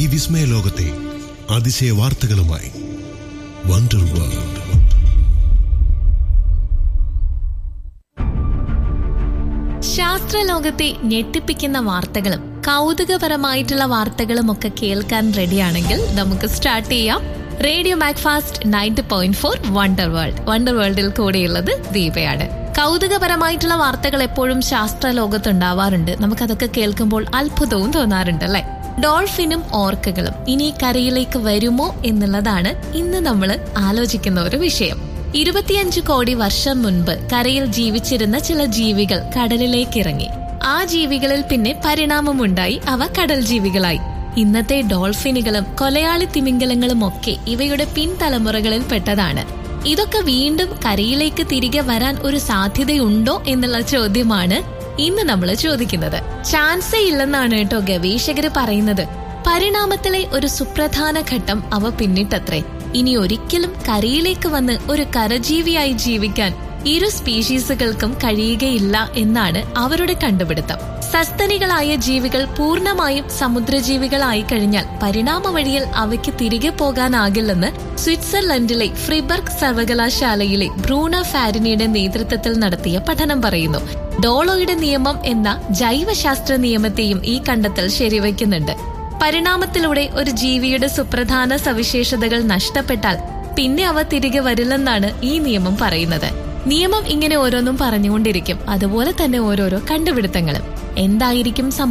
ഈ വിസ്മയ ലോകത്തെ അതിശയ വാർത്തകളുമായി വണ്ടർ വേൾഡ് ശാസ്ത്രലോകത്തെ ഞെട്ടിപ്പിക്കുന്ന വാർത്തകളും കൗതുകപരമായിട്ടുള്ള വാർത്തകളും ഒക്കെ കേൾക്കാൻ റെഡിയാണെങ്കിൽ നമുക്ക് സ്റ്റാർട്ട് ചെയ്യാം radio Macfast ninety point four wonder world wonder വേൾഡിൽ കൂടെയുള്ളത് ദീപയാണ് കൗതുകപരമായിട്ടുള്ള വാർത്തകൾ എപ്പോഴും ശാസ്ത്ര ലോകത്തുണ്ടാവാറുണ്ട് നമുക്കതൊക്കെ കേൾക്കുമ്പോൾ അത്ഭുതവും തോന്നാറുണ്ട് അല്ലെ ഡോൾഫിനും ഓർക്കകളും ഇനി കരയിലേക്ക് വരുമോ എന്നുള്ളതാണ് ഇന്ന് നമ്മൾ ആലോചിക്കുന്ന ഒരു വിഷയം ഇരുപത്തിയഞ്ച് കോടി വർഷം മുൻപ് കരയിൽ ജീവിച്ചിരുന്ന ചില ജീവികൾ കടലിലേക്ക് ഇറങ്ങി ആ ജീവികളിൽ പിന്നെ പരിണാമമുണ്ടായി അവ കടൽ ജീവികളായി ഇന്നത്തെ ഡോൾഫിനുകളും കൊലയാളി തിമിംഗലങ്ങളും ഒക്കെ ഇവയുടെ പിൻതലമുറകളിൽ പെട്ടതാണ് ഇതൊക്കെ വീണ്ടും കരയിലേക്ക് തിരികെ വരാൻ ഒരു സാധ്യതയുണ്ടോ എന്നുള്ള ചോദ്യമാണ് ഇന്ന് നമ്മൾ ചോദിക്കുന്നത് ചാൻസേ ഇല്ലെന്നാണ് കേട്ടോ ഗവേഷകര് പറയുന്നത് പരിണാമത്തിലെ ഒരു സുപ്രധാന ഘട്ടം അവ പിന്നിട്ടത്രേ ഇനി ഒരിക്കലും കരയിലേക്ക് വന്ന് ഒരു കരജീവിയായി ജീവിക്കാൻ ഇരു സ്പീഷീസുകൾക്കും കഴിയുകയില്ല എന്നാണ് അവരുടെ കണ്ടുപിടുത്തം സസ്തനികളായ ജീവികൾ പൂർണ്ണമായും സമുദ്രജീവികളായി കഴിഞ്ഞാൽ പരിണാമ വഴിയിൽ അവയ്ക്ക് തിരികെ പോകാനാകില്ലെന്ന് സ്വിറ്റ്സർലൻഡിലെ ഫ്രിബർഗ് സർവകലാശാലയിലെ ബ്രൂണ ഫാരിനിയുടെ നേതൃത്വത്തിൽ നടത്തിയ പഠനം പറയുന്നു ഡോളോയുടെ നിയമം എന്ന ജൈവശാസ്ത്ര നിയമത്തെയും ഈ കണ്ടെത്തൽ ശരിവയ്ക്കുന്നുണ്ട് പരിണാമത്തിലൂടെ ഒരു ജീവിയുടെ സുപ്രധാന സവിശേഷതകൾ നഷ്ടപ്പെട്ടാൽ പിന്നെ അവ തിരികെ വരില്ലെന്നാണ് ഈ നിയമം പറയുന്നത് നിയമം ഇങ്ങനെ ഓരോന്നും പറഞ്ഞുകൊണ്ടിരിക്കും അതുപോലെ തന്നെ ഓരോരോ കണ്ടുപിടുത്തങ്ങളും എന്തായിരിക്കും